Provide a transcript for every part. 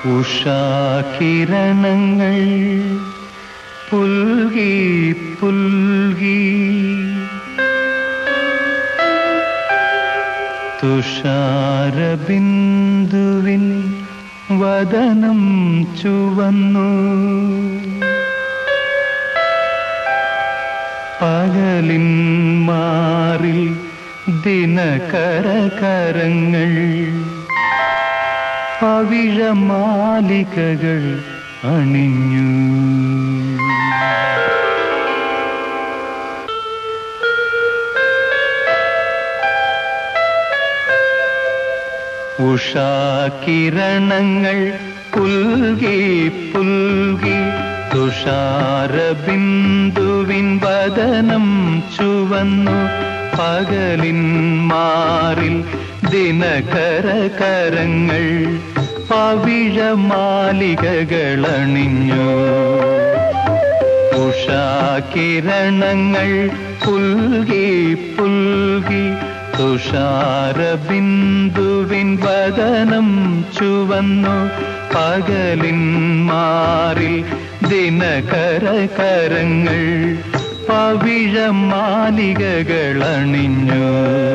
ഉഷാകിരണങ്ങൾ പുൽകി പുൽകി തുഷാരബിന്ദുവിൻ വദനം ചുവന്നു പകലിൻ മാറിൽ ദിനകരകരങ്ങൾ പവിഴമാലികകൾ അണിഞ്ഞു ഉഷാകിരണങ്ങൾ പുൽകി പുൽകി തുഷാരബിന്ദുവിൻ വദനം ചുവന്നു പകലിൻ മാറിൽ ദിനകരകരങ്ങൾ പവിഴമാലികകളണിഞ്ഞു ഉഷാകിരണങ്ങൾ പുൽകി പുൽകി തുഷാരബിന്ദുവിൻ വദനം ചുവന്നു പകലിൻ മാറിൽ ദിനകരകരങ്ങൾ പവിഴമാലികകളണിഞ്ഞു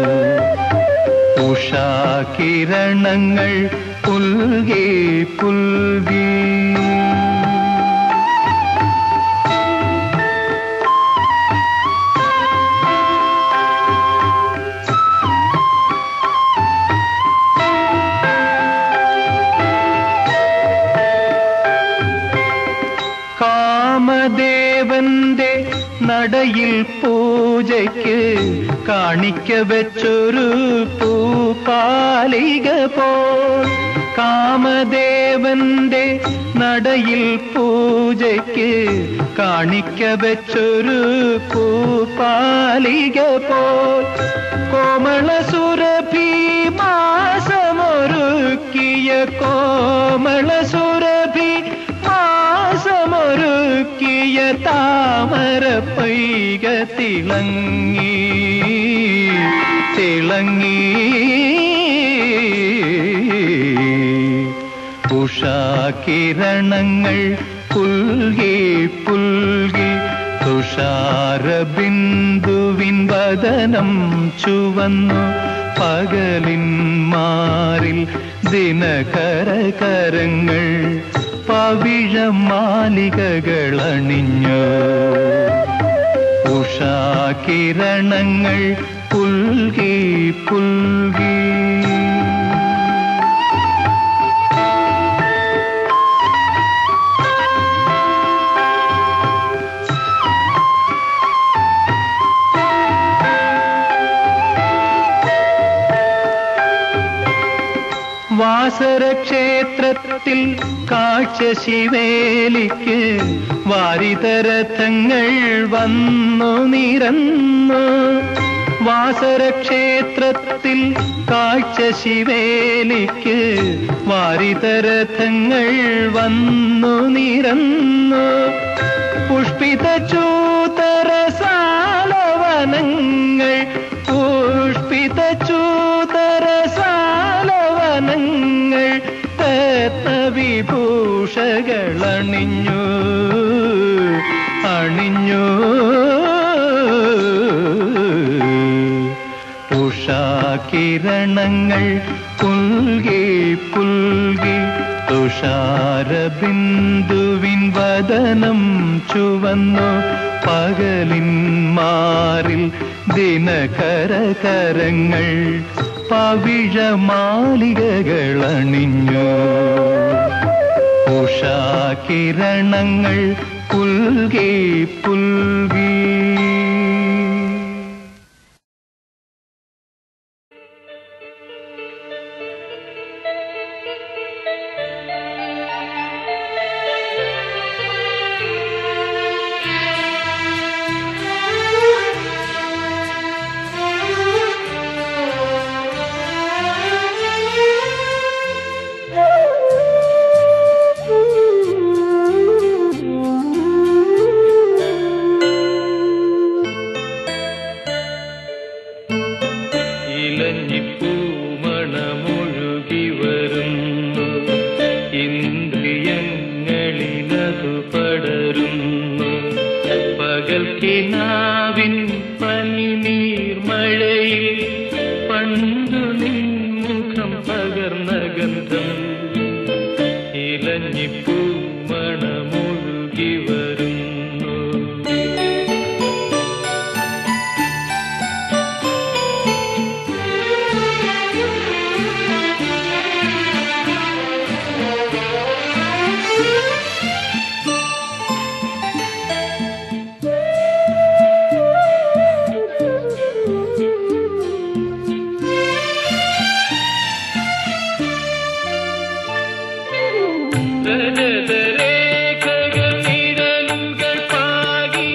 ഉഷാകിരണങ്ങൾ പുൽകി പുൽകി കാമദേവന്റെ നടയിൽ പൂജയ്ക്ക് കാണിക്ക വെച്ചൊരു പൂപ്പാലിക പോൽ കാമദേവന്റെ നടയിൽ പൂജയ്ക്ക് കാണിക്ക വെച്ചൊരു പൂപ്പാലിക പോൽ കോമള സുരഭി മാസമൊരുക്കിയ കോമള സുരഭി മാസമൊരുക്കിയ താമര പൈക തിളങ്ങി തിളങ്ങി ഉഷാകിരണങ്ങൾ പുൽകി പുൽകി തുഷാരബിന്ദുവിൻ വദനം ചുവന്നു പകലിൻ മാറിൽ ദിനകരകരങ്ങൾ പവിഴമാലികകളണിഞ്ഞു ഉഷാകിരണങ്ങൾ പുൽകി പുൽകി വാസരക്ഷേത്രത്തിൽ കാഴ്ച ശിവേലിക്ക് വാരിതരഥങ്ങൾ വന്നു നിരന്നു വാസരക്ഷേത്രത്തിൽ കാഴ്ച ശിവേലിക്ക് വാരിതരഥങ്ങൾ വന്നു നിരന്നു പുഷ്പിത ചൂതര സാലവനങ്ങൾ പുഷ്പിത ചൂതര സാലവനങ്ങൾ രത്നവിഭൂഷകളണിഞ്ഞു അണിഞ്ഞു ഉഷാകിരണങ്ങൾ പുൽകി പുൽകി തുഷാരബിന്ദുവിൻ വദനം ചുവന്നു പകലിൻ മാറിൽ ദിനകരകരങ്ങൾ പവിഴമാലികകളണിഞ്ഞു ഉഷാകിരണങ്ങൾ പുൽകി പുൽകി Thank you. കിനാവിൻ പനിനീർമഴയിൽ പണ്ടു നിൻമുഖം പകർന്ന ഗന്ധം ഇലഞ്ഞിപ്പൂ മണമൊഴുകി വരുന്നു രജതരേഖകൾ നിഴലുകൾ പാകി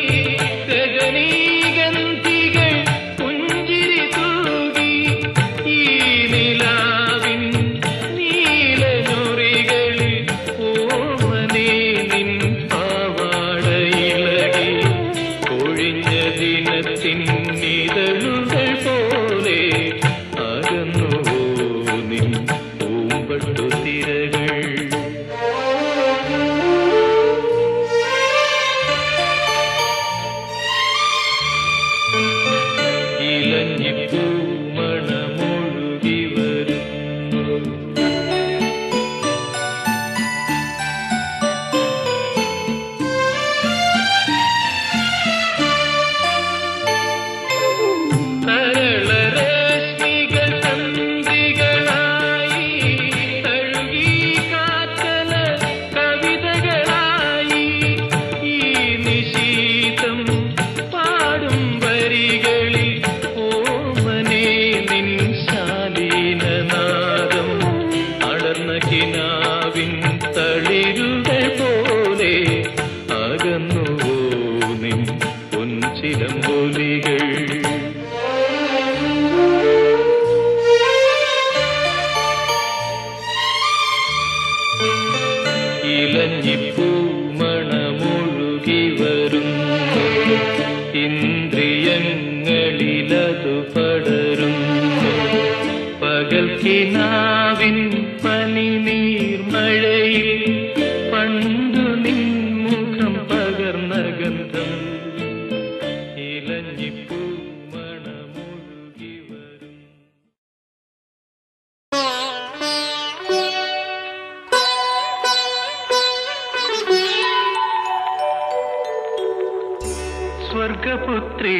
രജനീഗന്ധികൾ പുഞ്ചിരി തൂകി ഈ നിലാവിൻ നീലനൊറികളിൽ ഓമനേ നിൻ പാവാടയിളകി കൊഴിഞ്ഞ ദിനത്തിൻ നിഴലുകൾ പോലെ അകന്നുവോ നിൻ പൂമ്പട്ടു തിരകൾ ഇലഞ്ഞിപ്പൂ മണമൊഴുകി വരുന്നു തരളരശ്മികൾ തന്ത്രികളായി തഴുകി കാറ്റല കവിതകളായി ഈ നിശീതം പാടും വരികളിൽ ഓമനേ നിൻ ശാലീനനാദം അടർന്ന കിനാവിൻ തളിരുകൾ പോലെ അകന്നുവോ നിൻ പൊൻചിലമ്പൊലികൾ ഇലഞ്ഞിപ്പൂ മണമൊഴുകി വരുന്നു ഇന്ദ്രിയങ്ങളിലതു പടരുന്നു പകൽ കിനാവിൻ പനിനീർമഴയിൽ പണ്ടു നിൻമുഖം പകർന്ന ഗന്ധം ഇലഞ്ഞിപ്പൂ മണമൊഴുകി വരും സ്വർഗപുത്രി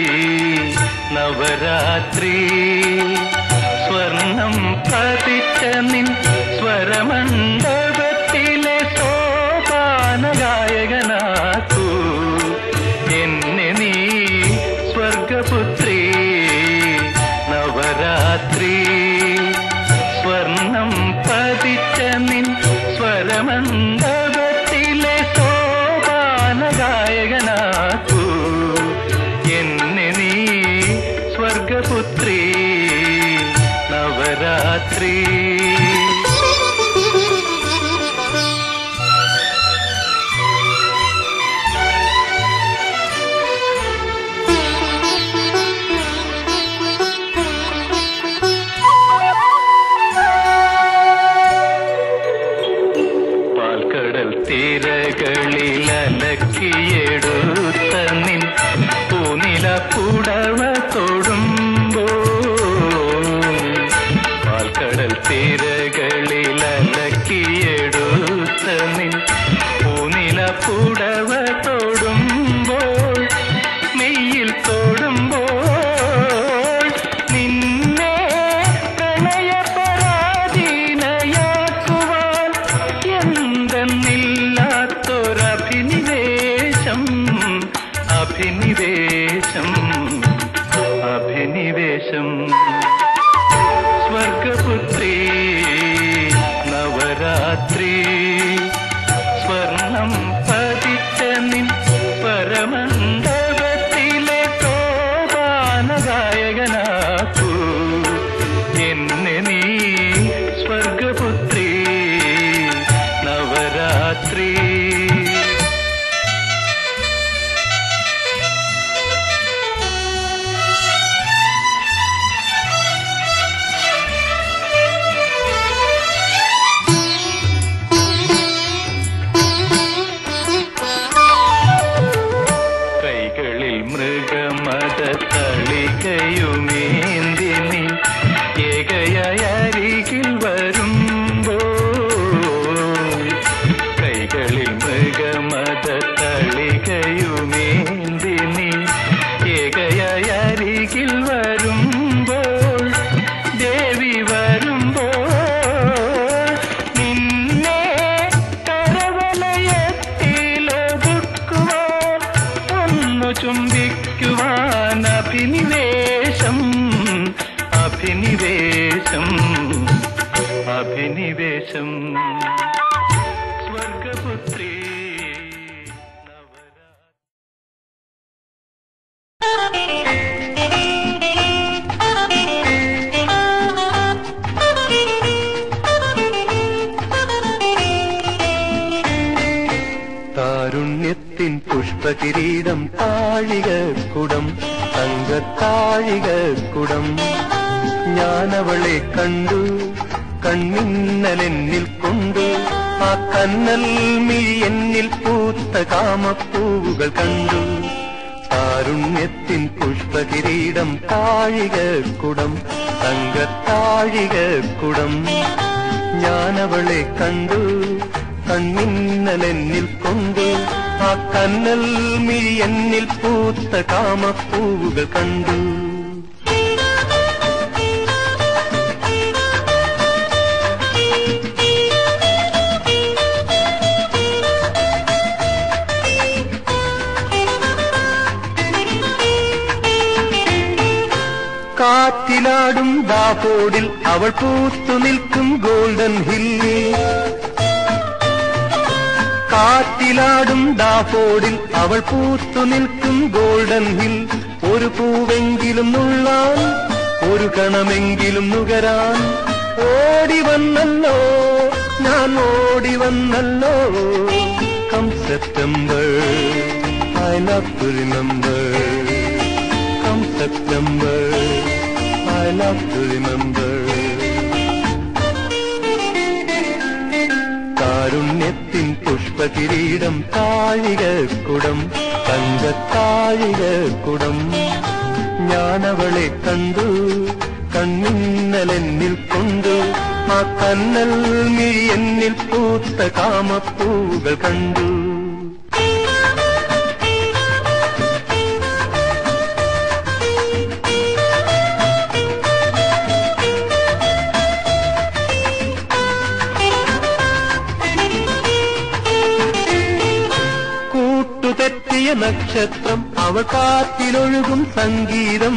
നവരാത്രി സ്വർണം പതിച്ച നിൻ സ്വരമണ്ഡപത്തിലെ സോപാന ഗായകനാക്കൂ എന്നെ നീ സ്വർഗപുത്രി നവരാത്രി സ്വർണം പതിച്ച നിൻ സ്വരമണ്ഡപത്തിലെ സോപാന ഗായകനാക്കൂ എന്നെ നീ സ്വർഗപുത്രി നവരാത്രി പാൽക്കടൽ തീരകളിൽ അലക്കിയെടുത്ത നിൻ പൂനില പുടവ തൊടുമ്പോ പാൽക്കടൽ തീരകളിൽ അലക്കിയെടുത്ത നിൻ പൂനില പുടവ തൊടുമ്പോൾ മെയ്യിൽ തൊടുമ്പോൾ നിന്നെ പ്രണയപരാധീനയാക്കുവാൻ എന്തെന്നില്ലാത്തൊരഭിനിവേശം അഭിനിവേശം അഭിനിവേശം സ്വർഗപുത്രി നവരാത്രി സ്വർണം പതിച്ച നിൻ പരമണ്ഡപത്തിലെ സോപാന ഗായകനാക്കൂ എന്നെ നീ സ്വർഗപുത്രി നവരാത്രി Thank സ്വർഗപുത്രി നവരാ താരുണ്യത്തിൻ പുഷ്പകിരീടം താഴിക കുടം തങ്കത്താഴിക കുടം ഞാനവളെ കണ്ടു കണ്ണിന്നലെന്നിൽ കൊണ്ടു ആ കന്നൽ മിഴി എന്നിൽ പൂത്ത കാമപ്പൂവുകൾ കണ്ടു താരുണ്യത്തിൻ പുഷ്പകിരീടം താഴിക കുടം തങ്കത്താഴിക കുടം ഞാനവളെ കണ്ടു കണ്ണിന്നലെന്നിൽ കൊണ്ട് ആ കന്നൽ മിഴി എന്നിൽ പൂത്ത കാമപ്പൂവുകൾ കണ്ടു കാറ്റിലാടും ദാപോടിൽ അവൾ പൂത്തു നിൽക്കും ഗോൾഡൻ ഹില്ലിൽ കാറ്റിലാടും ഡാഫോഡിൽ അവൾ പൂത്തു നിൽക്കും ഗോൾഡൻ ഹിൽ ഒരു പൂവെങ്കിലും നുള്ളാൻ ഒരു കണമെങ്കിലും നുകരാൻ ഓടി വന്നല്ലോ ഞാൻ ഓടി വന്നല്ലോ come September I love to remember come September I love to remember കാരുണ്യത്തിൻ പുഷ്പകിരീടം താഴിക കുടം തങ്കത്താഴിക കുടം ഞാനവളെ കണ്ടു കണ്ണിന്നലെന്നിൽ കൊണ്ടു ആ കന്നൽ മിഴി എന്നിൽ പൂത്ത കാമപ്പൂകൾ കണ്ടു കൂട്ടുതെറ്റിയ നക്ഷത്രം അവൾ കാറ്റിലൊഴുകും സംഗീതം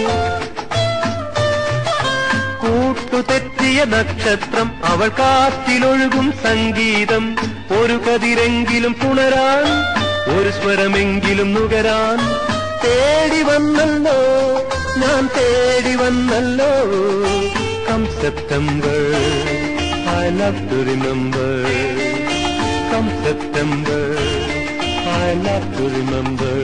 കൂട്ടുതെറ്റിയ നക്ഷത്രം അവൾ കാറ്റിലൊഴുകും സംഗീതം ഒരു കതിരെങ്കിലും പുണരാൻ ഒരു സ്വരമെങ്കിലും നുകരാൻ തേടി വന്നല്ലോ ഞാൻ തേടി വന്നല്ലോ come September I love to remember come September I love to remember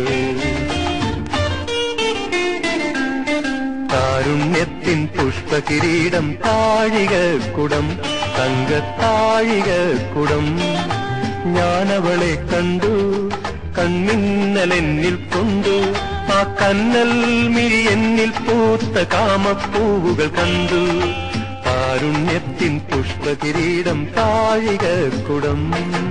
കാരുണ്യത്തിൻ പുഷ്പകിരീടം താഴിക കുടം തങ്കത്താഴിക കുടം ഞാനവളെ കണ്ടു കണ്ണിന്നലെന്നിൽ കൊണ്ടു ആ കന്നൽ മിഴി എന്നിൽ പൂത്ത കാമപ്പൂവുകൾ കണ്ടു കാരുണ്യത്തിൻ പുഷ്പകിരീടം താഴിക കുടം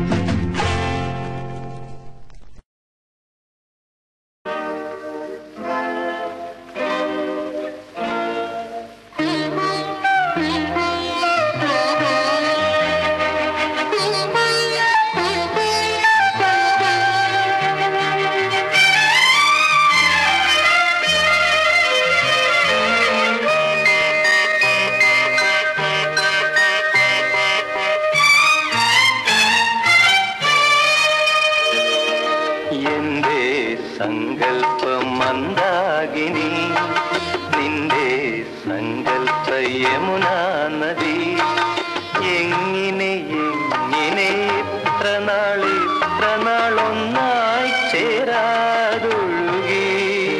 എന്റെ സങ്കല്പം മന്ദാകിനി നിന്റെ സങ്കല്പ യമുനാ നദി എങ്ങനെ എങ്ങനെ ഇത്ര നാള് ഇത്ര നാളൊന്നായി ചേരാതൊഴുകി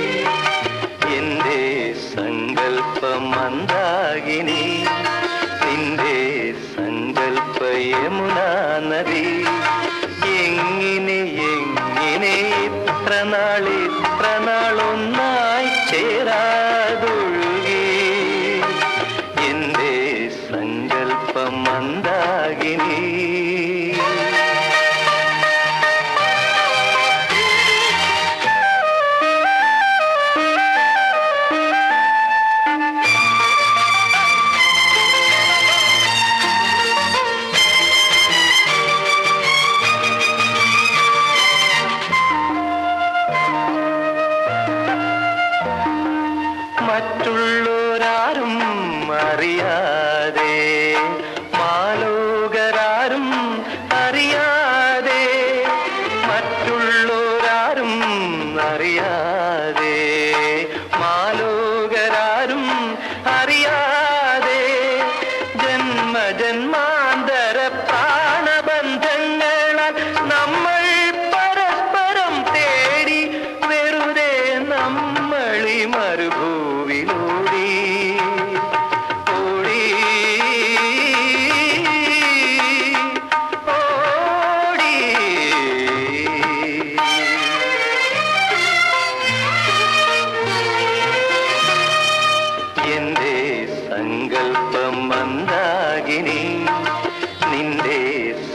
എന്റെ സങ്കല്പ മന്ദാകിനി നിന്റെ സങ്കല്പ യമുനാ നദി എങ്ങനെ എങ്ങനെ ഇത്ര നാള് ഇത്ര നാളൊന്നായി ചേരാതൊഴുകി എന്റെ സങ്കല്പം മന്ദാകിനി മറ്റുള്ളവരാരും അറിയാതെ മാലോകരാരും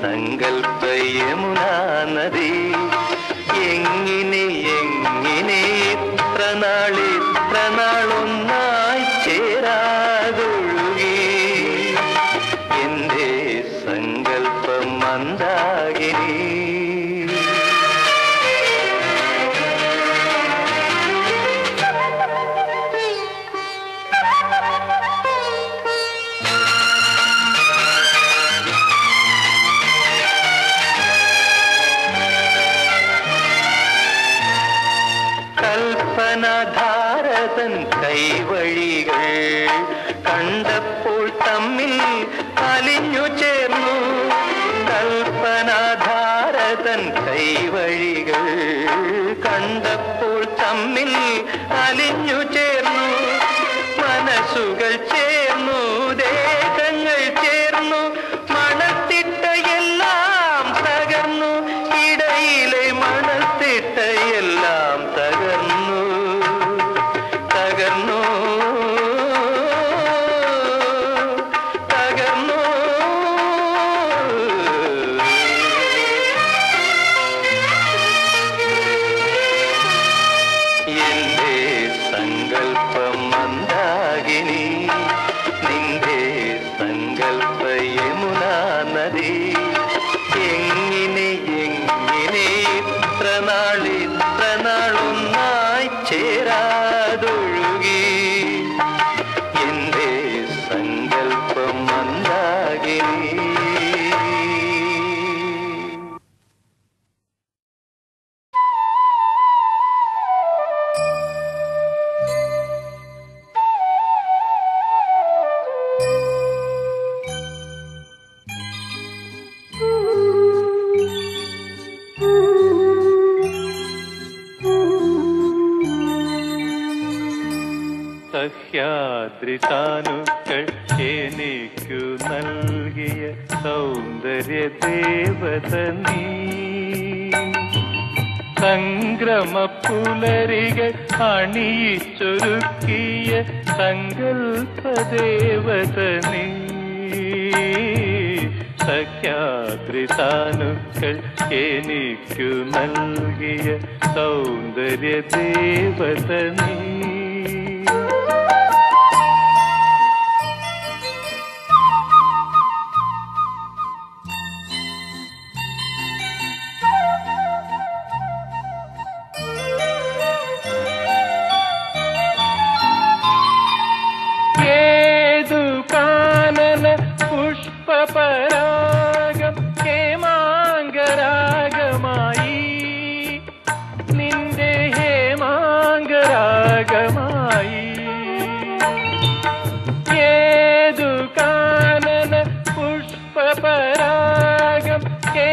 സങ്കൽപ്പ യമുനാ നദി എങ്ങിനെ എങ്ങിനെ ഇത്ര നാൾ ഇത്ര നാളൊന്നായി ചേരാതൊഴുകി എന്റെ സങ്കൽപ്പം മന്ദാകിനി കൽപ്പനധാരതൻ കൈവഴികൾ കണ്ടപ്പോൾ തമ്മിൽ അലിഞ്ഞു ചേർന്നു കൽപ്പനധാരതൻ കൈവഴികൾ കണ്ടപ്പോൾ തമ്മിൽ അലിഞ്ഞു ചേർന്നു മനസ്സുകൾ ചേർന്നു ദേഹങ്ങൾ ചേർന്നു മണത്തിട്ടയെല്ലാം തകർന്നു ഇടയിലെ മണത്തിട്ടയെല്ലാം തകർന്നു തകർന്നു തകർന്നു എന്റെ സങ്കൽപ്പം മന്ദാകിനി നിന്റെ സങ്കൽപ്പ യമുനാ നദി എങ്ങിനെ എങ്ങിനെ ഇത്ര നാൾ ഇത്ര നാളൊന്നായി ചേരാതൊഴുകി എന്റെ സങ്കൽപ്പം മന്ദാകിനി സഹ്യാദ്രി താനുക്കൾ എനിക്കു നൽകിയ സൗന്ദര്യ ദേവത നീ സംക്രമ പുലരികൾ അണിയിച്ചൊരുക്കിയ സങ്കൽപ്പ ദേവത നീ സഖ്യാദ്രി താനുക്കൾ എനിക്കു നൽകിയ സൗന്ദര്യ ദേവത നീ ഏതു കാനന പുഷ്പപരാഗം ഹേമാങ്കരാഗമായി നിന്റെ ഹേമാങ്കരാഗമായി ഏതു കാനന പുഷ്പപരാഗം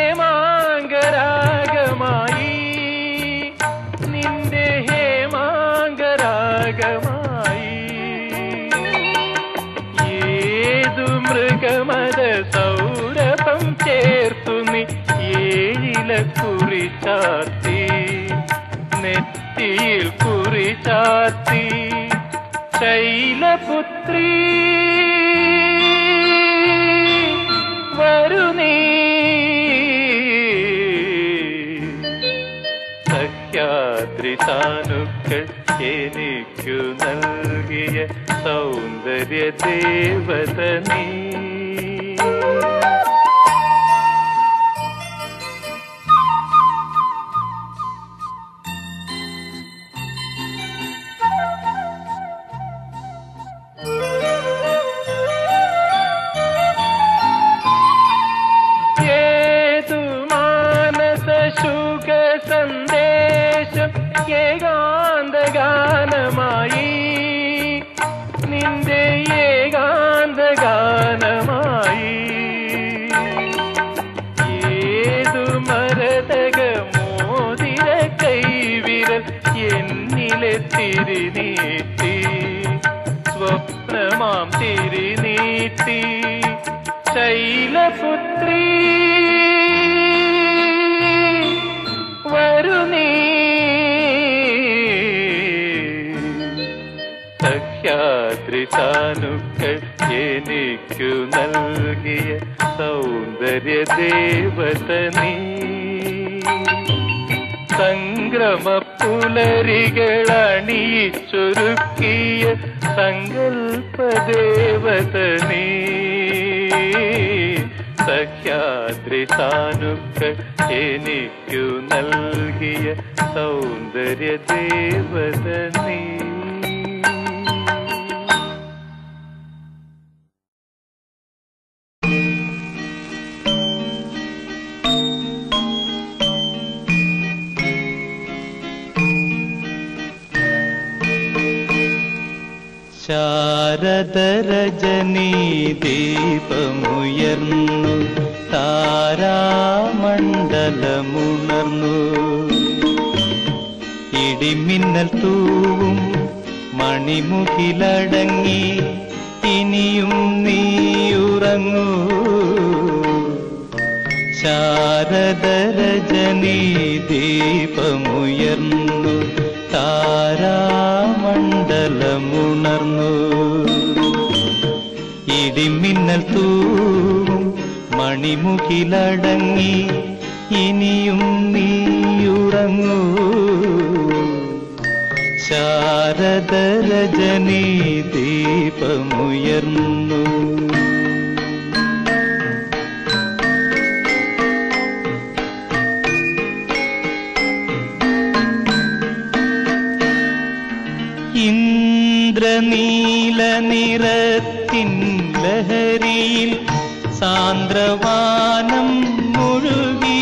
ഹേമാങ്കരാഗമായി നിന്റെ ഹേമാങ്കരാഗമായി ഏതു മൃഗമത സൗരഭം ചേർത്തു നീ ഏഴില കുറി ചാത്തി നെറ്റിയിൽ കുറി ചാത്തി ശൈലപുത്രി വരു നീ സഖ്യാദ്രി താനുക്കൾ എനിക്കു നൽകിയ സൗന്ദര്യ ദേവത നീ ഏതു മാനസ ശുക സന്ദേശം ഏകാന്ത ഗാനമായി നിന്റെ ഏകാന്ത ഗാനമായി ഏതു മരതക മോതിര കൈവിരൽ എന്നിലെ തിരിനീട്ടി സ്വപ്നമാം തിരിനീട്ടി ശൈലപുത്രി വരു നീ സഖ്യാദ്രി താനുക്കൾ എനിക്കു നൽകിയ സൗന്ദര്യ സൗന്ദര്യദേവത നീ സംക്രമപ്പുലരികളണിയിച്ചൊരുക്കിയ സങ്കൽപ്പദേവത നീ സഖ്യാദ്രി സാനുക്ക എനിക്കു നൽകിയ സൗന്ദര്യദേവത നീ ശാരദരജനീ ദീപമുയർന്നു താരാമണ്ഡലമുണർന്നു ഇടിമിന്നൽ തൂവും മണിമുകിലടങ്ങി ഇനിയും നീയുറങ്ങൂ ശാരദരജനീ ദീപമുയർന്നു താരാമണ്ഡലമുണർന്നു ഇടിമിന്നൽ തൂവും മണിമുകിലടങ്ങി ഇനിയും നീയുറങ്ങൂ ശാരദരജനീ ദീപമുയർന്നു ഇന്ദ്രനീല നിറത്തിൻ ലഹരിയിൽ സാന്ദ്രവാനം മുഴുകി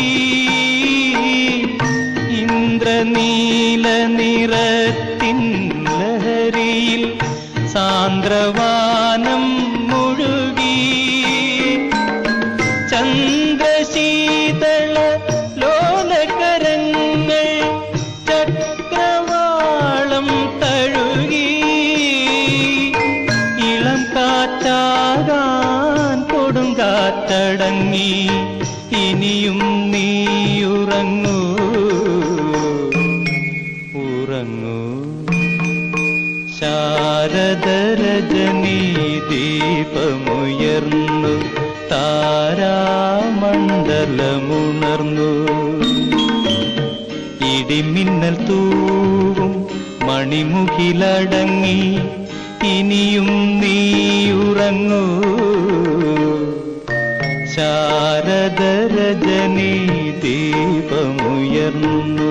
ഇന്ദ്രനീല നിറത്തിൻ ലഹരിയിൽ സാന്ദ്രവാനം മുഴുകി ചന്ദ്രശീതള ലോലകരങ്ങൾ ചക്രവാളം തഴുകി ഇളം കാറ്റാകാൻ കൊടുങ്കാറ്റടങ്ങി ഇനിയും നീയുറങ്ങൂ ഉറങ്ങൂ ശാരദരജനീ ദീപമുയർന്നു താരാമണ്ഡലമുണർന്നു ഇടിമിന്നൽ തൂവും മണിമുകിലടങ്ങി ഇനിയും നീയുറങ്ങൂ ശാരദരജനീ ദീപമുയർന്നു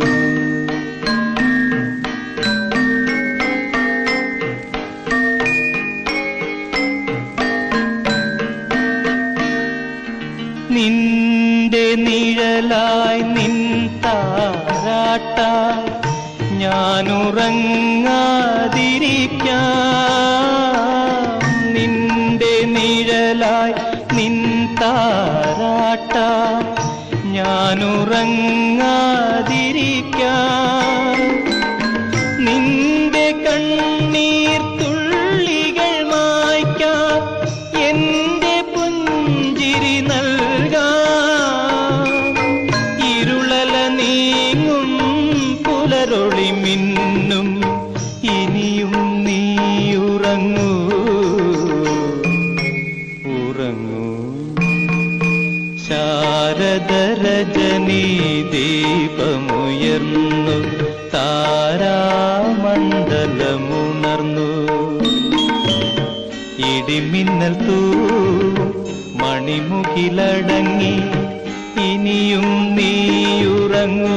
നിന്റെ നിഴലായി നിൻ താരാട്ടായി ഞാനുറങ്ങാതിരിക്കാം നിന്റെ നിഴലായി നിൻ താരാട്ടായി ഞാനുറങ്ങാതിരിക്കാം നിന്റെ കണ്ണീർ തുള്ളികൾ മായ്ക്കാം എന്റെ പുഞ്ചിരി നൽകാം ഇരുളല നീങ്ങും പുലരൊളി മിന്നും ഇനിയും നീയുറങ്ങൂ ഉറങ്ങൂ ശാരദരജനീ ദീപമുയർന്നു താരാമണ്ഡലമുണർന്നു ഇടിമിന്നൽ തൂവും മണിമുകിലടങ്ങി ഇനിയും നീയുറങ്ങൂ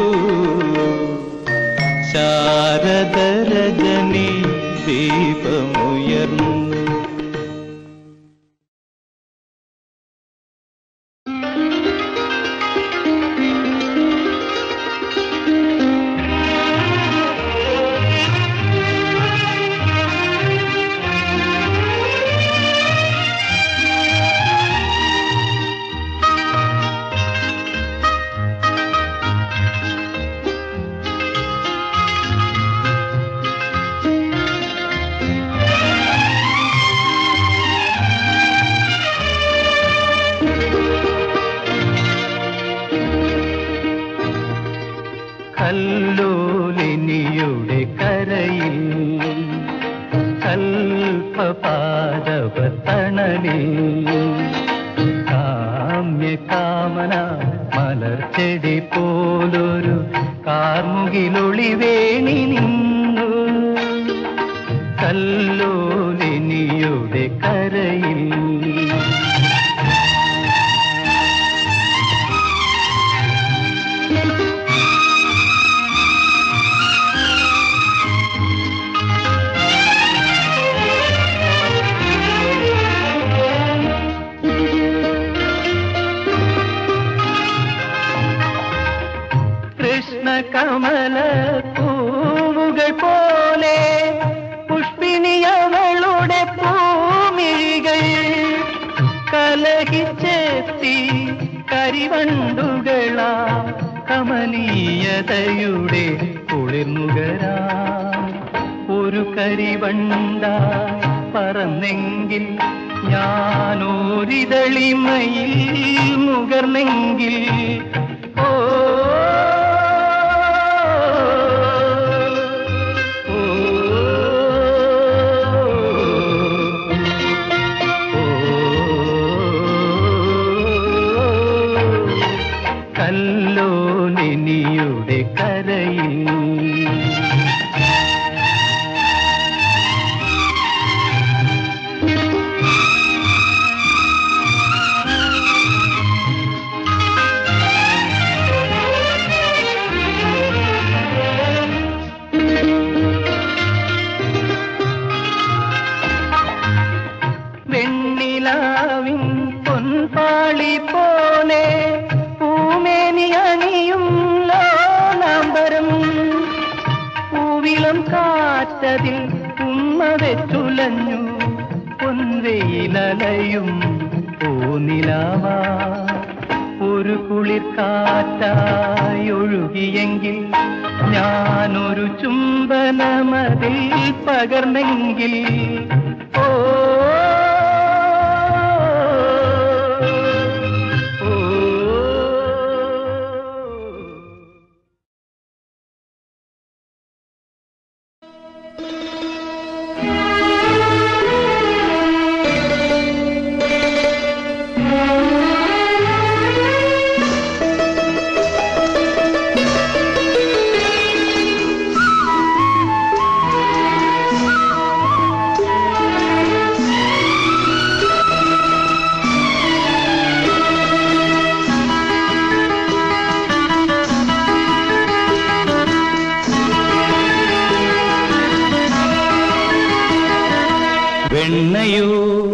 ശാരദരജനീ ദീപമുയർന്നു കാമന മലർച്ചെടി പോലൊരു കാർമുകിലൊളി വേണി നിന്നു കല്ലോലിനിയുടെ കരയിൽ കൃഷ്ണ കമല പൂവുകൾ പോലെ പുഷ്പിണിയവളുടെ പൂമിഴികൾ കലഹിച്ചെത്തി കരിവണ്ടുകളാ കമനീയതയുടെ കുളിർമുകരാ ഒരു കരിവണ്ട പറന്നെങ്കിൽ ഞാനോരിതളിമയിൽ മുകർന്നെങ്കിൽ ഓ ഓ, കല്ലോലിനിയുടെ കരയിൽ വെണ്ണിലാവിൻ പൊൻപാളി പോലെ പൂമേനി അണിയും ലോലാംബരം പൂവിളം കാറ്റതിൽ ഉമ്മ വെച്ചുലഞ്ഞു പൊൻവെയിലലയും പൂനിലാവാ ഒരു കുളിർ കാറ്റായി ഒഴുകിയെങ്കിൽ ഞാനൊരു ചുംബനമതിൽ പകർന്നെങ്കിൽ ഓ ഓ വെണ്ണയോ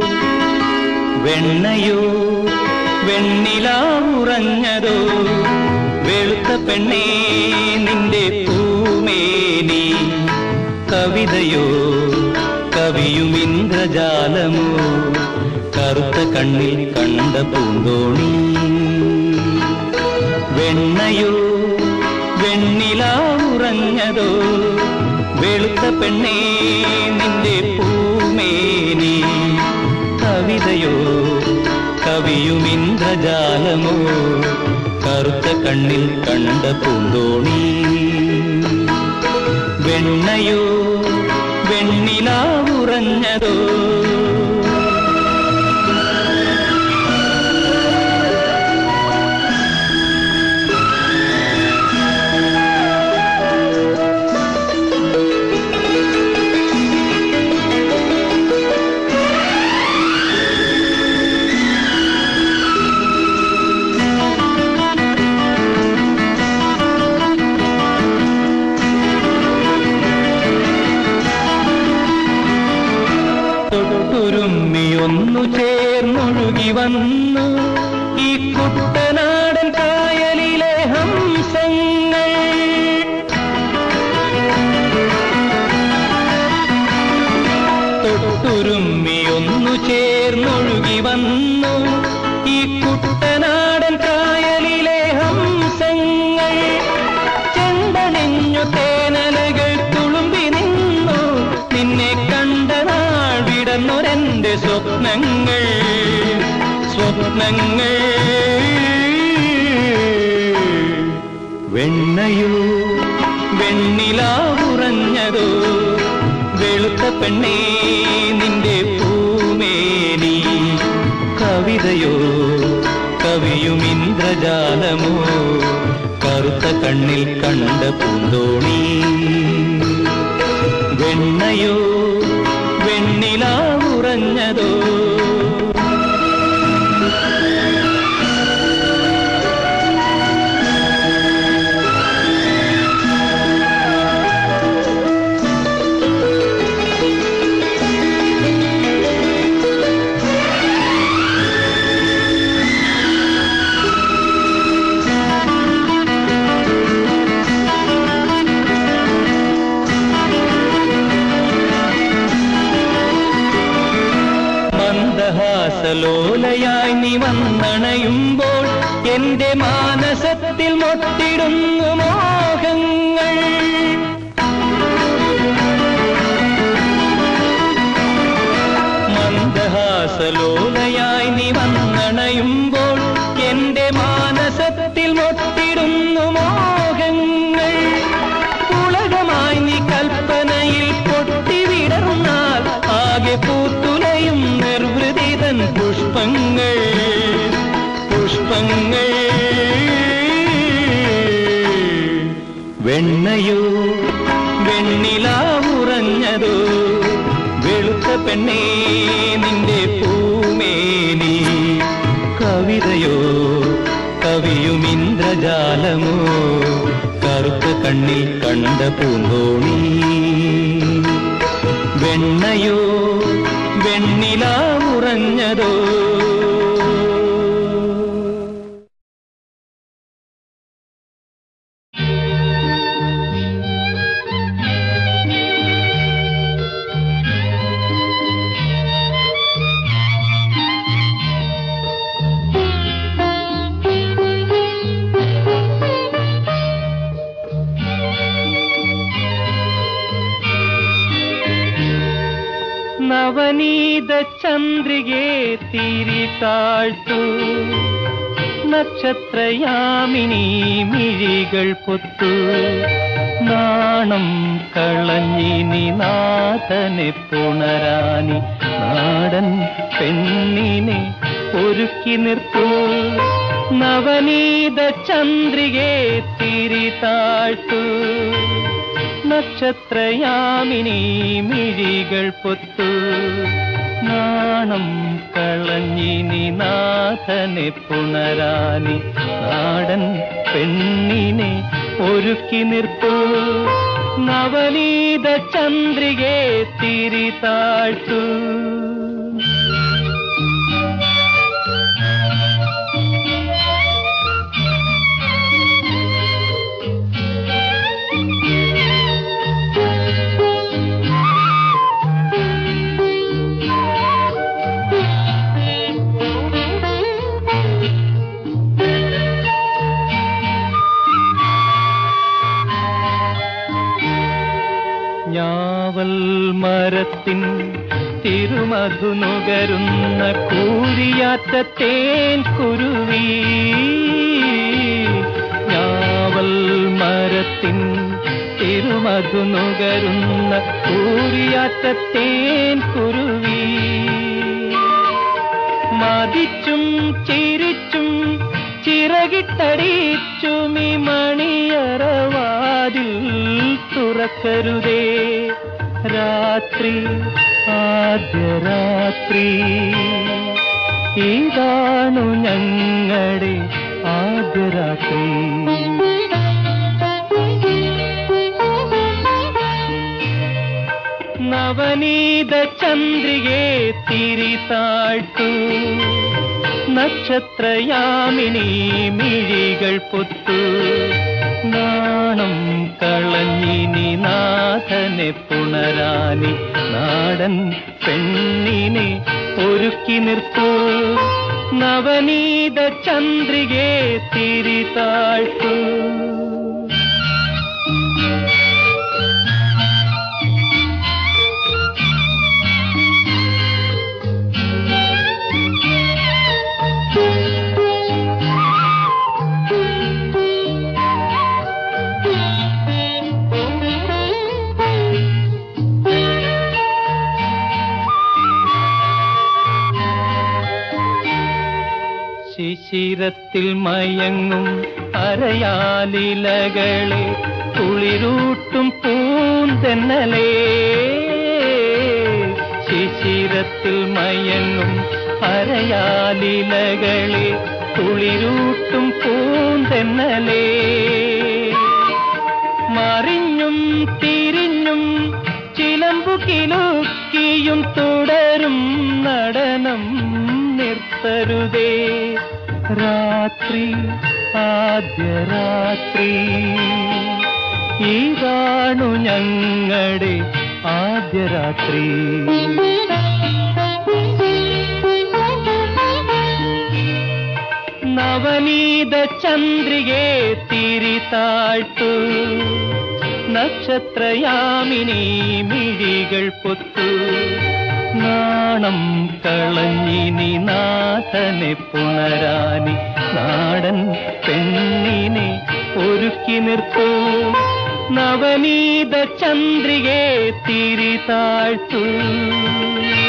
വെണ്ണയോ വെണ്ണിലാവുറഞ്ഞതോ വെളുത്ത പെണ്ണേ നിന്റെ പൂമേനി കവിതയോ കവിയും ഇന്ദ്രജാലമോ കറുത്ത കണ്ണിൽ കണ്ട പൂന്തോണി വെണ്ണയോ വെണ്ണിലാവുറഞ്ഞതോ വെളുത്ത പെണ്ണേ നിന്റെ പൂമേനി കവിതയോ കവിയും ഇന്ദ്രജാലമോ കറുത്ത കണ്ണിൽ കണ്ട പൂന്തോണി വെണ്ണയോ വെണ്ണിലാവുറഞ്ഞതോ തൊട്ടുരുമ്മി ഒന്നു ചേർന്നൊഴുകി വന്നു ഈ കുട്ടനാടൻ കായലിലെ ഹംസങ്ങൾ തൊട്ടുരുമ്മി ഒന്നു ചേർന്നൊഴുകി വന്നു ഈ കുട്ടനാടൻ കായലിലെ ഹംസങ്ങൾ ചെണ്ടണിഞ്ഞു തേനലകൾ തുളുമ്പി നിന്നു നിന്നെ കണ്ട നാൾ വിടന്നൊരെന്റെ സ്വപ്നങ്ങൾ സ്വപ്നങ്ങൾ വെണ്ണയോ വെണ്ണിലാവുറഞ്ഞതോ വെളുത്ത പെണ്ണേ നിന്റെ പൂമേനി കവിതയോ കവിയും കവിയുമിന്ദ്രജാലമോ കറുത്ത കണ്ണിൽ കണ്ട പൂന്തോണി വെണ്ണയോ വെണ്ണിലാവുറഞ്ഞതോ മന്ദഹാസലോലയായി നീ വന്നണയുമ്പോൾ എന്റെ മാനസത്തിൽ മൊട്ടിടുന്നു മോഹങ്ങൾ മന്ദഹാസലോലയായി നീ വന്നണയുമ്പോൾ എന്റെ മാനസത്തിൽ മൊട്ടിടുന്നു മോഹങ്ങൾ ഉലകമായി നീ കൽപ്പനയിൽ പൊട്ടിവിടർന്നാൽ ആകെ പൂത്തുലയും നിർവൃതിതൻ പുഷ്പങ്ങൾ പുഷ്പങ്ങൾ വെണ്ണയോ വെണ്ണിലാവുറഞ്ഞതോ വെളുത്ത പെണ്ണേ നിന്റെ പൂമേനി കവിതയോ കവിയുമിന്ദ്രജാലമോ കറുത്ത കണ്ണിൽ കണ്ട പൂന്തോണി വെണ്ണയോ വെണ്ണിലാവുറഞ്ഞതോ നവനീത ചന്ദ്രികെ തിരി താഴ്ത്തു നക്ഷത്രയാമിനി മിഴികൾ പൊത്തു നാണം കളഞ്ഞിനി നാഥനെ പുണരാനി നാടൻ പെണ്ണിനെ ഒരുക്കി നിർത്തൂ നവനീത ചന്ദ്രികെ തിരി താഴ്ത്തു നക്ഷത്രയാമിനി മിഴികൾ പൊത്തു നാണം കളഞ്ഞിനി നാഥനെ പുണരാനി നാടൻ പെണ്ണിനെ ഒരുക്കി നിർത്തൂ നവനീത ചന്ദ്രികെ തിരി താഴ്ത്തു ഞാവൽ മരത്തിൻ തിരുമധു നുകരുന്ന കൂരിയാറ്റ തേൻ കുരുവി ഞാവൽ മരത്തിൻ തിരുമധു നുകരുന്ന കൂരിയാറ്റ തേൻ കുരുവി മതിച്ചും ചിരിച്ചും ചിറകിട്ടടിച്ചുമി മണിയറവാതിൽ തുറക്കരുതേ രാത്രി ആദ്യ രാത്രി ഇതാണു ഞങ്ങളുടെ ആദ്യ രാത്രി നവനീത ചന്ദ്രികെ തിരി താഴ്ത്തു നക്ഷത്രയാമിനി മിഴികൾ പൊത്തു നാണം കളഞ്ഞിനി നാഥനെ പുണരാനി നാടൻ പെണ്ണിനെ ഒരുക്കി നിർത്തൂ നവനീത ചന്ദ്രികെ തിരി താഴ്ത്തു ശിശിരത്തിൽ ശിശിരത്തിൽ മയങ്ങും അരയാലിലകളെ കുളിരൂട്ടും പൂന്തെന്നലേ ശിശിരത്തിൽ മയങ്ങും അരയാലിലകളെ കുളിരൂട്ടും പൂന്തെന്നലേ മറിഞ്ഞും തിരിഞ്ഞും ചിലമ്പു കിലുക്കിയും തുടരും നടനം നിർത്തരുതേ രാത്രി ആദ്യ രാത്രി ഇതാണു ഞങ്ങളുടെ ആദ്യ രാത്രി നവനീത ചന്ദ്രികെ തിരി താഴ്ത്തു നക്ഷത്രയാമിനി മിഴികൾ പൊത്തു നാണം കളഞ്ഞിനി നാഥനെ പുണരാനി നാടൻ പെണ്ണിനെ ഒരുക്കി നിർത്തൂ നവനീത ചന്ദ്രികെ തിരി താഴ്ത്തു